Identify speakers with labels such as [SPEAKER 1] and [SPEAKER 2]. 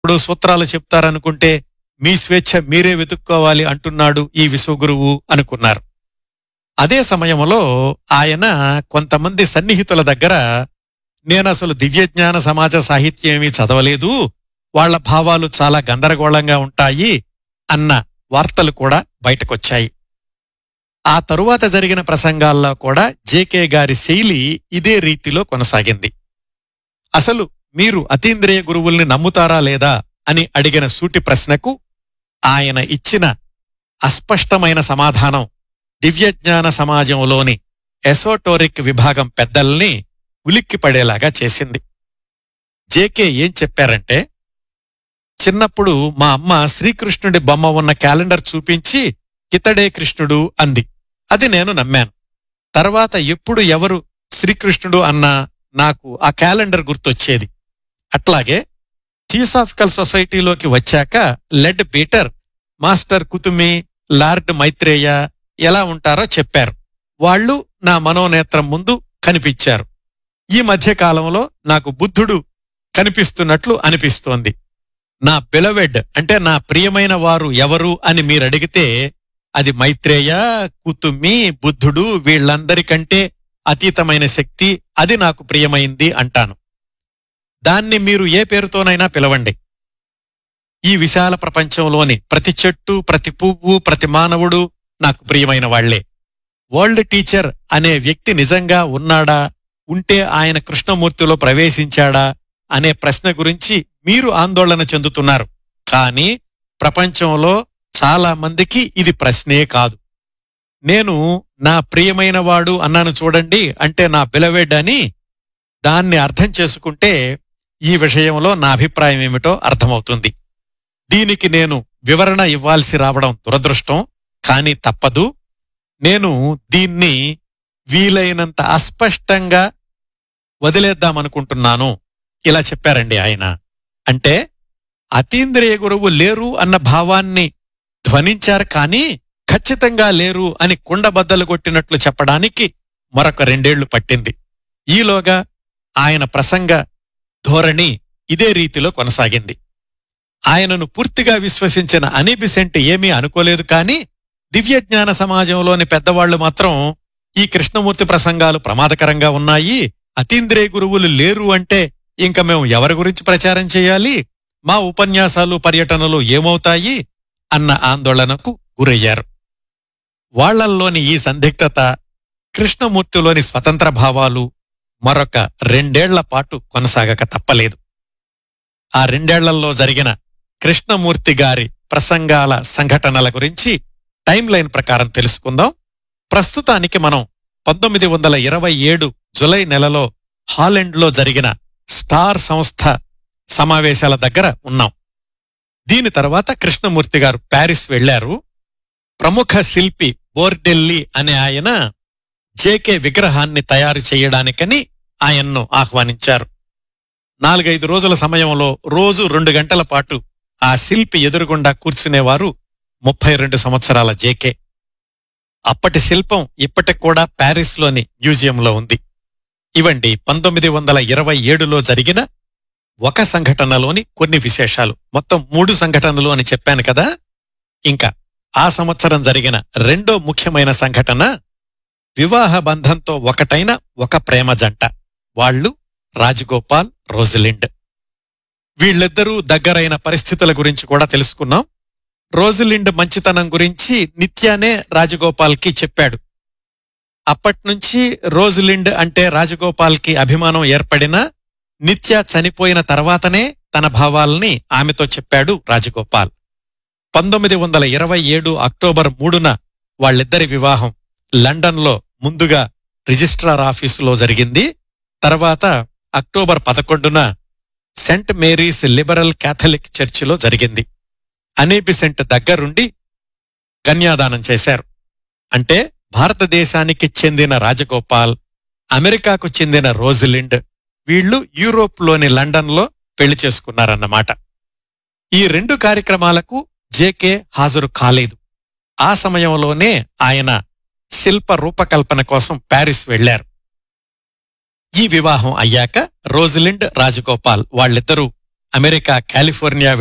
[SPEAKER 1] ఇప్పుడు సూత్రాలు చెప్తారనుకుంటే మీ స్వేచ్ఛ మీరే వెతుక్కోవాలి అంటున్నాడు ఈ విశ్వగురువు అనుకున్నారు అదే సమయంలో ఆయన కొంతమంది సన్నిహితుల దగ్గర నేనసలు దివ్యజ్ఞాన సమాజ సాహిత్యం ఏమీ చదవలేదు వాళ్ళ భావాలు చాలా గందరగోళంగా ఉంటాయి అన్న వార్తలు కూడా బయటకొచ్చాయి ఆ తరువాత జరిగిన ప్రసంగాల్లో కూడా జేకే గారి శైలి ఇదే రీతిలో కొనసాగింది అసలు మీరు అతీంద్రియ గురువుల్ని నమ్ముతారా లేదా అని అడిగిన సూటి ప్రశ్నకు ఆయన ఇచ్చిన అస్పష్టమైన సమాధానం దివ్యజ్ఞాన సమాజంలోని ఎసోటోరిక్ విభాగం పెద్దల్ని ఉలిక్కిపడేలాగా చేసింది జేకే ఏం చెప్పారంటే చిన్నప్పుడు మా అమ్మ శ్రీకృష్ణుడి బొమ్మ ఉన్న క్యాలెండర్ చూపించి ఇతడే కృష్ణుడు అంది అది నేను నమ్మాను తర్వాత ఎప్పుడు ఎవరు శ్రీకృష్ణుడు అన్నా నాకు ఆ క్యాలెండర్ గుర్తొచ్చేది అట్లాగే థియోసాఫికల్ సొసైటీలోకి వచ్చాక Leadbeater master Kuthumi Lord Maitreya ఎలా ఉంటారో చెప్పారు వాళ్ళు నా మనోనేత్రం ముందు కనిపించారు ఈ మధ్య కాలంలో నాకు బుద్ధుడు కనిపిస్తున్నట్లు అనిపిస్తోంది నా బిలవెడ్ అంటే నా ప్రియమైన వారు ఎవరు అని మీరడిగితే అది మైత్రేయ కుతుమి బుద్ధుడు వీళ్ళందరికంటే అతీతమైన శక్తి అది నాకు ప్రియమైంది అంటాను దాన్ని మీరు ఏ పేరుతోనైనా పిలవండి ఈ విశాల ప్రపంచంలోని ప్రతి చెట్టు ప్రతి పువ్వు ప్రతి మానవుడు నాకు ప్రియమైన వాళ్లే వరల్డ్ టీచర్ అనే వ్యక్తి నిజంగా ఉన్నాడా ఉంటే ఆయన కృష్ణమూర్తిలో ప్రవేశించాడా అనే ప్రశ్న గురించి మీరు ఆందోళన చెందుతున్నారు కానీ ప్రపంచంలో చాలా మందికి ఇది ప్రశ్నే కాదు నేను నా ప్రియమైన వాడు అన్నాను చూడండి అంటే నా బిలవెడ్ అని దాన్ని అర్థం చేసుకుంటే ఈ విషయంలో నా అభిప్రాయం ఏమిటో అర్థమవుతుంది దీనికి నేను వివరణ ఇవ్వాల్సి రావడం దురదృష్టం కానీ తప్పదు నేను దీన్ని వీలైనంత అస్పష్టంగా వదిలేద్దామనుకుంటున్నాను ఇలా చెప్పారండి ఆయన అంటే అతీంద్రియ గురువు లేరు అన్న భావాన్ని ధ్వనించారు కానీ ఖచ్చితంగా లేరు అని కుండబద్దలు కొట్టినట్లు చెప్పడానికి మరొక రెండేళ్లు పట్టింది ఈలోగా ఆయన ప్రసంగ ధోరణి ఇదే రీతిలో కొనసాగింది ఆయనను పూర్తిగా విశ్వసించిన అనిబిసెంట్ ఏమీ అనుకోలేదు కాని దివ్యజ్ఞాన సమాజంలోని పెద్దవాళ్లు మాత్రం ఈ కృష్ణమూర్తి ప్రసంగాలు ప్రమాదకరంగా ఉన్నాయి అతీంద్రియ గురువులు లేరు అంటే ఇంక మేము ఎవరి గురించి ప్రచారం చేయాలి మా ఉపన్యాసాలు పర్యటనలు ఏమవుతాయి అన్న ఆందోళనకు గురయ్యారు వాళ్లల్లోని ఈ సందిగ్ధత కృష్ణమూర్తిలోని స్వతంత్ర భావాలు మరొక రెండేళ్ల పాటు కొనసాగక తప్పలేదు ఆ రెండేళ్లలో జరిగిన కృష్ణమూర్తి గారి ప్రసంగాల సంఘటనల గురించి టైం లైన్ ప్రకారం తెలుసుకుందాం ప్రస్తుతానికి మనం పంతొమ్మిది వందల ఇరవై ఏడు జులై నెలలో హాలెండ్లో జరిగిన స్టార్ సంస్థ సమావేశాల దగ్గర ఉన్నాం దీని తర్వాత కృష్ణమూర్తి గారు ప్యారిస్ వెళ్లారు ప్రముఖ శిల్పి బోర్డెల్లి అనే ఆయన జేకే విగ్రహాన్ని తయారు చేయడానికని ఆయన్ను ఆహ్వానించారు నాలుగైదు రోజుల సమయంలో రోజు రెండు గంటల పాటు ఆ శిల్పి ఎదురుగుండా కూర్చునేవారు ముప్పై రెండు సంవత్సరాల జేకే అప్పటి శిల్పం ఇప్పటికి కూడా ప్యారిస్లోని మ్యూజియంలో ఉంది ఇవండి పంతొమ్మిది వందల ఇరవై ఏడులో జరిగిన ఒక సంఘటనలోని కొన్ని విశేషాలు మొత్తం మూడు సంఘటనలు అని చెప్పాను కదా ఇంకా ఆ సంవత్సరం జరిగిన రెండో ముఖ్యమైన సంఘటన వివాహ బంధంతో ఒకటైన ఒక ప్రేమ జంట వాళ్ళు రాజగోపాల్ రోజిలిండ్ వీళ్ళిద్దరూ దగ్గరైన పరిస్థితుల గురించి కూడా తెలుసుకున్నాం రోజిలిండ్ మంచితనం గురించి నిత్యానే రాజగోపాల్కి చెప్పాడు అప్పట్నుంచి రోజిలిండ్ అంటే రాజగోపాల్కి అభిమానం ఏర్పడినా నిత్య చనిపోయిన తర్వాతనే తన భావాల్ని ఆమెతో చెప్పాడు రాజగోపాల్ పంతొమ్మిది వందల ఇరవై ఏడు అక్టోబర్ మూడున వాళ్ళిద్దరి వివాహం లండన్లో ముందుగా రిజిస్ట్రార్ ఆఫీసులో జరిగింది తర్వాత అక్టోబర్ పదకొండున సెంట్ మేరీస్ లిబరల్ క్యాథలిక్ చర్చిలో జరిగింది అనీబిసెంట్ దగ్గరుండి కన్యాదానం చేశారు అంటే భారతదేశానికి చెందిన రాజగోపాల్ అమెరికాకు చెందిన రోజిలిండ్ వీళ్లు యూరోప్లోని లండన్లో పెళ్లి చేసుకున్నారన్నమాట ఈ రెండు కార్యక్రమాలకు జేకే హాజరు కాలేదు ఆ సమయంలోనే ఆయన శిల్ప రూపకల్పన కోసం ప్యారిస్ వెళ్లారు ఈ వివాహం అయ్యాక రోజిలిండ్ రాజగోపాల్ వాళ్ళిద్దరూ అమెరికా కాలిఫోర్నియా